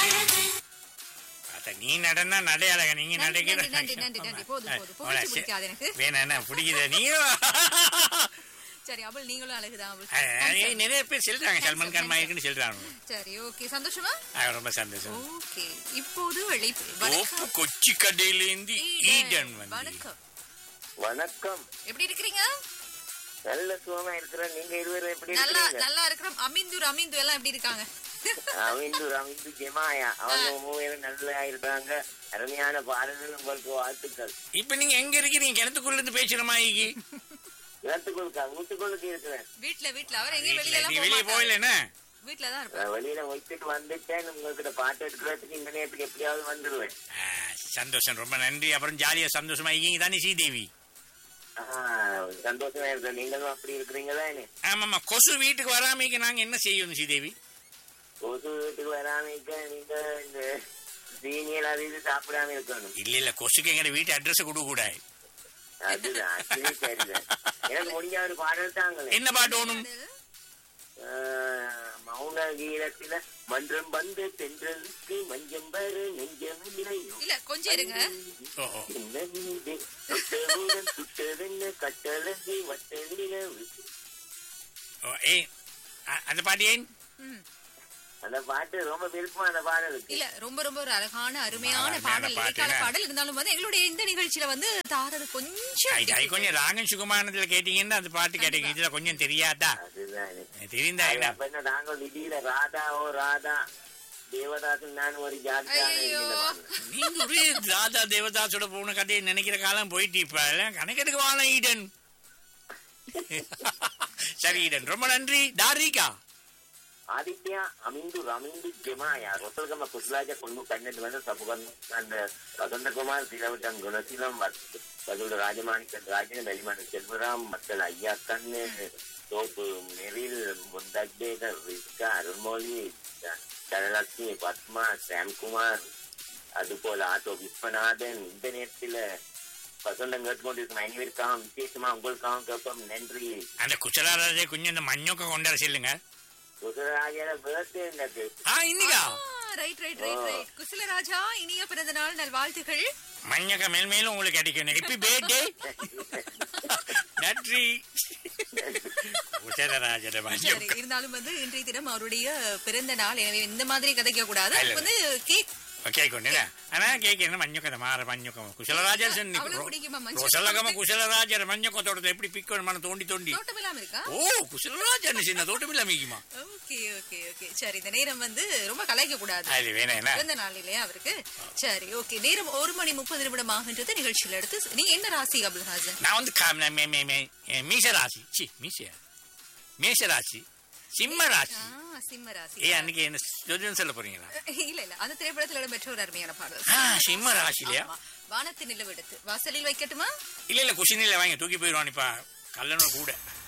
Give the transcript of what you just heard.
அத நீ நடனா நடையாளக நீங்க நன்றி, நடைக்கிற நன்றி, நன்றி, நன்றி, நன்றி. போதும், போதும். ஆ, புகழ்ச்சி சரி. பிடிக்காது எனக்கு. வேணா என்ன பிடிக்குது நீ சரி அவள் நீங்களும் அழகுதான் அவள் அஹ், நிறைய பேர் சொல்றாங்க சல்மான் கான் மாயிருக்குன்னு சொல்றாங்க சரி ஓகே சந்தோஷமா அஹ், ரொம்ப சந்தோஷம் ஓகே இப்போது அழைப்பு ஓப்பு வணக்கம் கொச்சி கடையிலேருந்து ஈடன் வந்து வணக்கம் வணக்கம் எப்படி இருக்கிறீங்க நல்ல சுகமா இருக்கிற நீங்க இருவரும் எப்படி நல்லா இருக்கிறீங்க நல்லா இருக்கிறோம் அமிந்தூர் அமிந்து எல்லாம் எப்படி இருக்காங்க அவிந்து அவிந்து ஜெமாயா அவங்க மூவரும் நல்லா இருக்காங்க அருமையான பாடல்கள் உங்களுக்கு வாழ்த்துக்கள் இப்ப நீங்க எங்க இருக்கிறீங்க கிணத்துக்குள்ள இருந்து பேசுற மாதிரி இடத்துக்குள்ளுக்கா வீட்டுக்குள்ளுக்கு இருக்கிறேன் வீட்ல வீட்ல அவர் எங்கேயும் வெளியில எல்லாம் நீ போக வெளியே மாட்டாரு. போகலன்னா வீட்ல தான் இருப்பாரு நான் வெளியில வைத்துட்டு வந்துட்டேன் உங்ககிட்ட பாட்டு எடுக்கிறதுக்கு இந்த நேரத்துக்கு எப்படியாவது வந்துடுவேன் சந்தோஷம் ரொம்ப நன்றி அப்புறம் ஜாலியா சந்தோஷமா இருக்கீங்க தானே ஸ்ரீதேவி ஆஹ், சந்தோஷமா இருக்கிறேன் நீங்களும் அப்படி இருக்கிறீங்களா ஆமாமா கொசு வீட்டுக்கு வராமைக்கு நாங்க என்ன செய்யணும் ஸ்ரீதேவி கொசு வீட்டுக்கு வராமக்க நீங்க இந்த சீனியல் அது இது சாப்பிடாம இருக்கணும் இல்ல இல்ல கொசுக்கு எங்க வீட்டு அட்ரஸ் கொடுக்க கூடாது அதுதான் actually சரிதான் எனக்கு முடிஞ்ச ஒரு பாடல் தாங்களே என்ன பாட்டு ஓணும் ஆஹ், மௌன கீதத்தில மன்றம் வந்து தென்றலுக்கு மஞ்சம் வர நெஞ்சம் இல்லையோ இல்ல கொஞ்சம் இருங்க ஓ, ஓ. என்ன நீது தொட்டவுடன் சுட்டதென்ன கட்டழகி வட்ட நிலவு ஓ, ஏய் அ- அந்த பாட்டு ஏன் ம். அந்த பாட்டு ரொம்ப விருப்பம் அந்த பாடலுக்கு இல்ல ரொம்ப ரொம்ப ஒரு அழகான அருமையான அருமையான பாடல் பாட்டு, இடைக்கால என்ன? பாடல் இருந்தாலும் வந்து எங்களுடைய இந்த நிகழ்ச்சியில வந்து தாரது கொஞ்சம் ஐ- ஐ difficult. கொஞ்சம் ராகன் சுகுமானத்துல கேட்டீங்கன்னா அந்த பாட்டு கேட்டீங்க இதுல கொஞ்சம் தெரியாதா அதுதான் தெரிந்தா அது என்ன அப்ப என்ன நாங்க விதியில ராதா ஓ ராதா தேவதாசன் நான் ஒரு ஜாதியான ஐயோ. இதுல பாடுறேன். நீங்க ஒரே ராதா தேவதாசோட போன கதையை நினைக்கிற காலம் போயிட்டு இப்ப எல்லாம் கணக்கெடுக்க வாழ ஈடன் சரி ஈடன் ரொம்ப நன்றி தாரிகா ಆದಿತ್ಯ ಅಮಿಂದು ರಮಿಂದು ಜಮಾಯ ರೊಸಲ್ಗಮ್ಮ ಕುಸಲಾಜ ಕೊಂಡು ಕಣ್ಣೆದ್ದು ಬಂದ ಸಬುಗನ್ அந்த வசந்தகுமார் சிலவட்டம் குணசீலம் பதில் ராஜமாணிக்க ராஜன் வெளிமணி செல்வராம் மக்கள் ஐயா கண்ணு தோப்பு மெரில் முந்தக்பேகர் ரிஸ்கா அருள்மொழி தனலட்சுமி பத்மா சாம்குமார் அதுபோல ஆட்டோ விஸ்வநாதன் இந்த நேரத்தில் வசந்தம் கேட்டுக்கொண்டிருக்கும் அனைவருக்காகவும் விசேஷமா உங்களுக்காகவும் கேட்போம் நன்றி அந்த குச்சலாராஜே கொஞ்சம் இந்த மஞ்சொக்க கொண்டாட சொல்லுங்க குசராஜன பேர்த்து என்னது ஆ இன்னிக்கா right right right right Kusalaraja இனிய பிறந்த நாள் நல்வாழ்த்துகள் மஞ்சக்க மேல் மேலும் உங்களுக்கு கிடைக்கும் ஹெப்பி பர்த்டே நன்றி குச்சலராஜன சரி மஞ்சொக்க இருந்தாலும் வந்து இன்றைய தினம் அவருடைய பிறந்த நாள் எனவே இந்த மாதிரி கதைக்க கூடாது இல்ல, அதுக்கு வந்து கேக் கேக் உண்டு ஆனா கேக் என்ன மஞ்சொக்க மாற மஞ்சொக்கம் குசலராஜர் அவ்வளவு பிடிக்குமா மஞ்சள்? குசலகம குசலராஜர் மஞ்சொக்கத்தோட எப்படி பிக் மன தோண்டி தோண்டி தோட்டம் இல்லாம இருக்கா ஓ குசலராஜர் சின்ன தோட்டம் இல்ல மிக்குமா ஓகே ஓகே ஓகே சரி இந்த நேரம் வந்து ரொம்ப கலைக்க கூடாது அது வேணா என்ன பிறந்த நாள் இல்லையா அவருக்கு சரி ஓகே நேரம் ஒரு மணி முப்பது நிமிடம் ஆகின்றது நிகழ்ச்சியில எடுத்து நீ என்ன ராசி அப்துல் ஹாசன் நான் வந்து கா- மே- மே- மே- மே- மீசராசி சி மீசையா மேஷராசி சிம்ம ராசி ஆ, சிம்ம ராசி ஏ அன்னைக்கு என்ன ஜோதிடம் சொல்ல போறீங்களா இல்ல இல்ல அந்த திரைப்படத்தில் இடம்பெற்ற ஒரு அருமையான பாடல் ஆ, சிம்ம ராசி இல்லையா ஆமா. வானத்து நிலவெடுத்து வாசலில் வைக்கட்டுமா இல்ல இல்ல குஷினில வாங்க தூக்கி போயிடுவான் இப்ப கல்லணை கூட